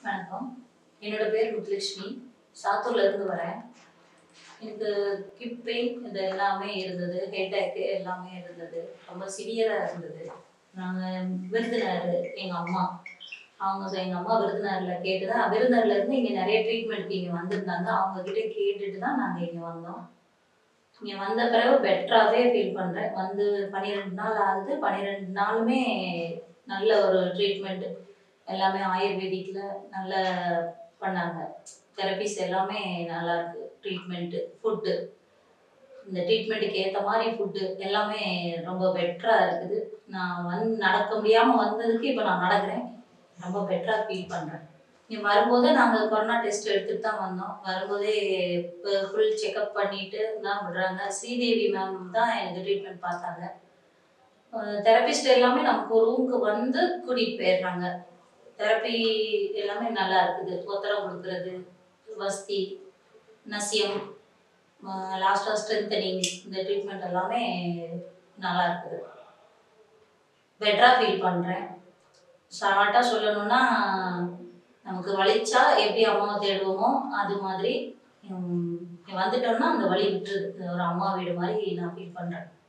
வணக்கம் என்னோட பேர் முத்துலட்சுமி சாத்தூர்ல இருந்து வரேன் எனக்கு ஹிப் பெயின் இது எல்லாமே இருந்தது ஹெட் ஏக்கு எல்லாமே இருந்தது ரொம்ப சிவியராக இருந்தது நாங்கள் விருதுநகர் எங்கள் அம்மா அவங்க எங்கள் அம்மா விருதுநகரில் கேட்டு தான் விருதுநகர்ல இருந்து இங்கே நிறைய ட்ரீட்மெண்ட்க்கு இங்கே வந்திருந்தாங்க அவங்க கிட்ட கேட்டுட்டு தான் நாங்கள் இங்கே வந்தோம் இங்கே வந்த பிறகு பெட்டராகவே ஃபீல் பண்ணுறேன் வந்து பன்னிரெண்டு நாள் ஆகுது பன்னிரெண்டு நாளுமே நல்ல ஒரு ட்ரீட்மெண்ட் எல்லாமே ஆயுர்வேதிக்கில் நல்ல பண்ணாங்க தெரபிஸ் எல்லாமே நல்லா இருக்கு ட்ரீட்மெண்ட்டு ஃபுட்டு இந்த ட்ரீட்மெண்ட்டுக்கு ஏற்ற மாதிரி ஃபுட்டு எல்லாமே ரொம்ப பெட்டராக இருக்குது நான் வந்து நடக்க முடியாமல் வந்ததுக்கு இப்போ நான் நடக்கிறேன் ரொம்ப பெட்டராக ஃபீல் பண்ணுறேன் இங்கே வரும்போது நாங்கள் கொரோனா டெஸ்ட் எடுத்துட்டு தான் வந்தோம் வரும்போதே ஃபுல் செக்கப் பண்ணிட்டு தான் விடுறாங்க ஸ்ரீதேவி மேம் தான் எனக்கு ட்ரீட்மெண்ட் பார்த்தாங்க தெரபிஸ்ட் எல்லாமே நமக்கு ரூமுக்கு வந்து கூட்டிகிட்டு போயிடுறாங்க தெரப்பி எல்லாமே நல்லா இருக்குது ஒத்தரம் கொடுக்கறது வஸ்தி நசியம் லாஸ்ட்டாக ஸ்ட்ரென்தனிங் இந்த ட்ரீட்மெண்ட் எல்லாமே நல்லா இருக்குது பெட்டராக ஃபீல் பண்ணுறேன் ஷார்ட்டாக சொல்லணும்னா நமக்கு வலிச்சா எப்படி அம்மாவை தேடுவோமோ அது மாதிரி ஹம், வந்துட்டோம்னா அந்த வலி விட்டுருது ஒரு அம்மா வீடு மாதிரி நான் ஃபீல் பண்ணுறேன்